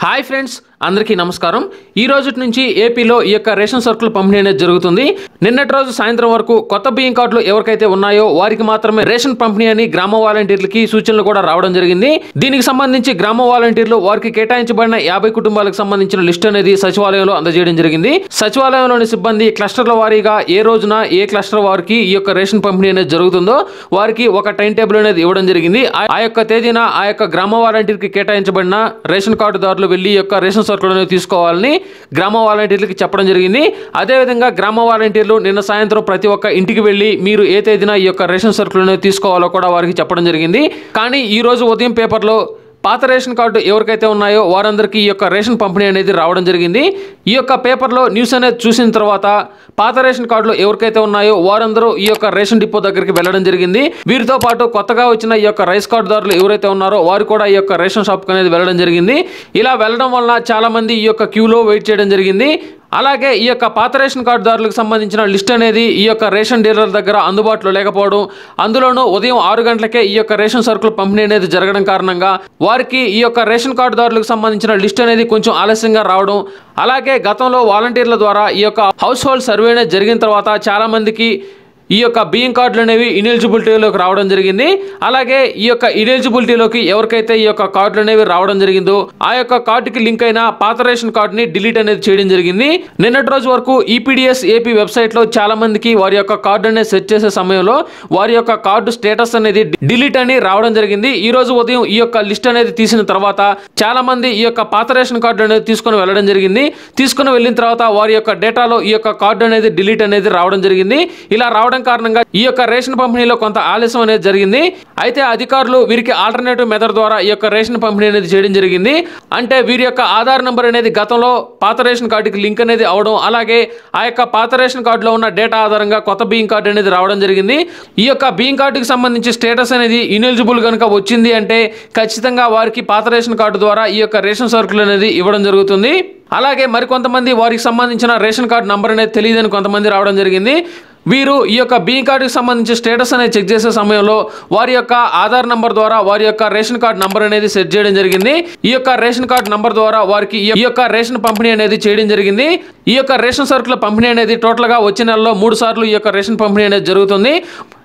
hi friends అందరికీ నమస్కారం ఈ రోజు నుంచి ఏపీలో ఈ యొక్క రేషన్ సరుకుల పంపిణీ అనేది జరుగుతుంది నిన్నటి రోజు సాయంత్రం వరకు కొత్త బియ్యం కార్డులు ఎవరికైతే ఉన్నాయో వారికి మాత్రమే రేషన్ పంపిణీ అని గ్రామ వాలంటీర్లకి సూచనలు కూడా రావడం జరిగింది దీనికి సంబంధించి గ్రామ వాలంటీర్లు వారికి కేటాయించబడిన యాభై కుటుంబాలకు సంబంధించిన లిస్ట్ అనేది సచివాలయంలో అందజేయడం జరిగింది సచివాలయంలోని సిబ్బంది క్లస్టర్ల వారీగా ఏ రోజున ఏ క్లస్టర్ వారికి ఈ యొక్క రేషన్ పంపిణీ అనేది జరుగుతుందో వారికి ఒక టైం టేబుల్ అనేది ఇవ్వడం జరిగింది ఆ- ఆ యొక్క తేదీన ఆ యొక్క గ్రామ వాలంటీర్కి కేటాయించబడిన రేషన్ కార్డుదారులు వెళ్ళి ఈ యొక్క రేషన్ సరుకులు అనేవి తీసుకోవాలని గ్రామ వాలంటీర్లకి చెప్పడం జరిగింది అదేవిధంగా గ్రామ వాలంటీర్లు నిన్న సాయంత్రం ప్రతి ఒక్క ఇంటికి వెళ్ళి మీరు ఏ తేదీన ఈ యొక్క రేషన్ సరుకులు అనేవి తీసుకోవాలో కూడా వారికి చెప్పడం జరిగింది కానీ ఈ రోజు ఉదయం పేపర్లో పాత రేషన్ కార్డు ఎవరికైతే ఉన్నాయో వారందరికీ ఈ యొక్క రేషన్ పంపిణీ అనేది రావడం జరిగింది ఈ యొక్క పేపర్లో న్యూస్ అనేది చూసిన తర్వాత పాత రేషన్ కార్డులు ఎవరికైతే ఉన్నాయో వారందరూ ఈ యొక్క రేషన్ డిపో దగ్గరికి వెళ్ళడం జరిగింది వీరితో పాటు కొత్తగా వచ్చిన ఈ యొక్క రైస్ కార్డుదారులు ఎవరైతే ఉన్నారో వారు కూడా ఈ యొక్క రేషన్ షాప్ అనేది వెళ్ళడం జరిగింది ఇలా వెళ్ళడం వలన చాలా మంది ఈ యొక్క క్యూలో వెయిట్ చేయడం జరిగింది అలాగే ఈ యొక్క పాత రేషన్ కార్డుదారులకు సంబంధించిన లిస్ట్ అనేది ఈ యొక్క రేషన్ డీలర్ దగ్గర అందుబాటులో లేకపోవడం అందులోనూ ఉదయం ఆరు గంటలకే ఈ యొక్క రేషన్ సరుకుల పంపిణీ అనేది జరగడం కారణంగా వారికి ఈ యొక్క రేషన్ కార్డుదారులకు సంబంధించిన లిస్ట్ అనేది కొంచెం ఆలస్యంగా రావడం అలాగే గతంలో వాలంటీర్ల ద్వారా ఈ యొక్క హౌస్ హోల్డ్ సర్వే అనేది జరిగిన తర్వాత చాలా మందికి ఈ యొక్క బియ్యం కార్డులు అనేవి ఇనెలిజిబిలిటీలోకి రావడం జరిగింది అలాగే ఈ యొక్క ఇనెలిజిబిలిటీలోకి ఎవరికైతే ఈ యొక్క కార్డులు అనేవి రావడం జరిగిందో ఆ యొక్క కార్డుకి లింక్ అయిన పాత రేషన్ కార్డుని డిలీట్ అనేది చేయడం జరిగింది నిన్నటి రోజు వరకు ఈపీడిఎస్ ఏపీ వెబ్సైట్లో చాలా మందికి వారి యొక్క కార్డు అనేది సెట్ చేసే సమయంలో వారి యొక్క కార్డు స్టేటస్ అనేది డిలీట్ అని రావడం జరిగింది ఈ రోజు ఉదయం ఈ యొక్క లిస్ట్ అనేది తీసిన తర్వాత చాలా మంది ఈ యొక్క పాత రేషన్ కార్డు అనేది తీసుకొని వెళ్ళడం జరిగింది తీసుకొని వెళ్ళిన తర్వాత వారి యొక్క డేటాలో ఈ యొక్క కార్డు అనేది డిలీట్ అనేది రావడం జరిగింది ఇలా రావడం కారణంగా ఈ యొక్క రేషన్ పంపిణీలో కొంత ఆలస్యం అనేది జరిగింది అయితే అధికారులు వీరికి ఆల్టర్నేటివ్ మెథడ్ ద్వారా ఈ యొక్క రేషన్ పంపిణీ అనేది చేయడం జరిగింది అంటే వీరి యొక్క ఆధార్ నెంబర్ అనేది గతంలో పాత రేషన్ కార్డుకి లింక్ అనేది అవడం అలాగే ఆ యొక్క పాత రేషన్ కార్డులో ఉన్న డేటా ఆధారంగా కొత్త బియ్యం కార్డు అనేది రావడం జరిగింది ఈ యొక్క బియ్యం కార్డుకి సంబంధించి స్టేటస్ అనేది ఇనెలిజిబుల్ కనుక వచ్చింది అంటే ఖచ్చితంగా వారికి పాత రేషన్ కార్డు ద్వారా ఈ యొక్క రేషన్ సరుకులు అనేది ఇవ్వడం జరుగుతుంది అలాగే మరికొంతమంది వారికి సంబంధించిన రేషన్ కార్డు నంబర్ అనేది తెలియదని కొంతమంది రావడం జరిగింది వీరు ఈ యొక్క బియ్యం కార్డుకి సంబంధించి స్టేటస్ అనేది చెక్ చేసే సమయంలో వారి యొక్క ఆధార్ నంబర్ ద్వారా వారి యొక్క రేషన్ కార్డు నంబర్ అనేది సెట్ చేయడం జరిగింది ఈ యొక్క రేషన్ కార్డు నంబర్ ద్వారా వారికి ఈ యొక్క రేషన్ పంపిణీ అనేది చేయడం జరిగింది ఈ యొక్క రేషన్ సరుకుల పంపిణీ అనేది టోటల్గా వచ్చే నెలలో మూడు సార్లు ఈ యొక్క రేషన్ పంపిణీ అనేది జరుగుతుంది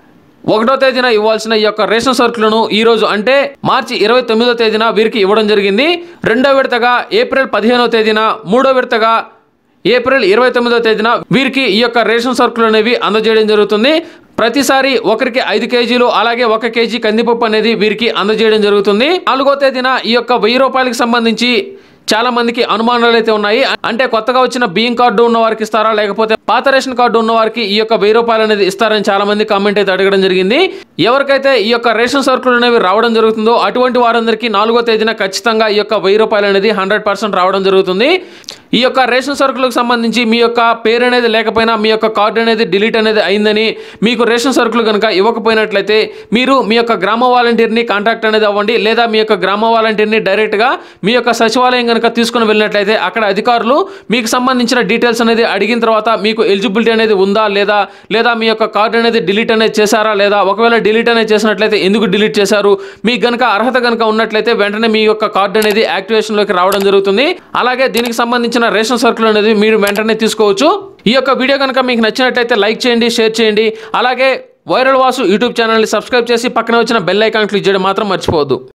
ఒకటో తేదీన ఇవ్వాల్సిన ఈ యొక్క రేషన్ సరుకులను ఈ రోజు అంటే మార్చి ఇరవై తొమ్మిదో తేదీన వీరికి ఇవ్వడం జరిగింది రెండో విడతగా ఏప్రిల్ పదిహేనో తేదీన మూడో విడతగా ఏప్రిల్ ఇరవై తొమ్మిదో తేదీన వీరికి ఈ యొక్క రేషన్ సరుకులు అనేవి అందజేయడం జరుగుతుంది ప్రతిసారి ఒకరికి ఐదు కేజీలు అలాగే ఒక కేజీ కందిపప్పు అనేది వీరికి అందజేయడం జరుగుతుంది నాలుగో తేదీన ఈ యొక్క వెయ్యి రూపాయలకు సంబంధించి చాలా మందికి అనుమానాలు అయితే ఉన్నాయి అంటే కొత్తగా వచ్చిన బియ్యం కార్డు ఉన్న వారికి ఇస్తారా లేకపోతే పాత రేషన్ కార్డు ఉన్న వారికి ఈ యొక్క వెయ్యి రూపాయలు అనేది ఇస్తారని చాలా మంది కామెంట్ అయితే అడగడం జరిగింది ఎవరికైతే ఈ యొక్క రేషన్ సరుకులు అనేవి రావడం జరుగుతుందో అటువంటి వారందరికీ నాలుగో తేదీన ఖచ్చితంగా ఈ యొక్క వెయ్యి రూపాయలు అనేది హండ్రెడ్ పర్సెంట్ రావడం జరుగుతుంది ఈ యొక్క రేషన్ సరుకులకు సంబంధించి మీ యొక్క పేరు అనేది లేకపోయినా మీ యొక్క కార్డు అనేది డిలీట్ అనేది అయిందని మీకు రేషన్ సరుకులు కనుక ఇవ్వకపోయినట్లయితే మీరు మీ యొక్క గ్రామ వాలంటీర్ని కాంటాక్ట్ అనేది అవ్వండి లేదా మీ యొక్క గ్రామ వాలంటీర్ని డైరెక్ట్గా మీ యొక్క సచివాలయం కనుక తీసుకుని వెళ్ళినట్లయితే అక్కడ అధికారులు మీకు సంబంధించిన డీటెయిల్స్ అనేది అడిగిన తర్వాత మీకు ఎలిజిబిలిటీ అనేది ఉందా లేదా లేదా మీ యొక్క కార్డు అనేది డిలీట్ అనేది చేశారా లేదా ఒకవేళ డిలీట్ అనేది చేసినట్లయితే ఎందుకు డిలీట్ చేశారు మీకు గనుక అర్హత కనుక ఉన్నట్లయితే వెంటనే మీ యొక్క కార్డు అనేది యాక్టివేషన్లోకి రావడం జరుగుతుంది అలాగే దీనికి సంబంధించిన రేషన్ సరుకులు అనేది మీరు వెంటనే తీసుకోవచ్చు ఈ యొక్క వీడియో కనుక మీకు నచ్చినట్లయితే లైక్ చేయండి షేర్ చేయండి అలాగే వైరల్ వాసు యూట్యూబ్ ఛానల్ని సబ్స్క్రైబ్ చేసి పక్కన వచ్చిన బెల్ ఐకాన్ క్లిక్ చేయడం మాత్రం మర్చిపోవద్దు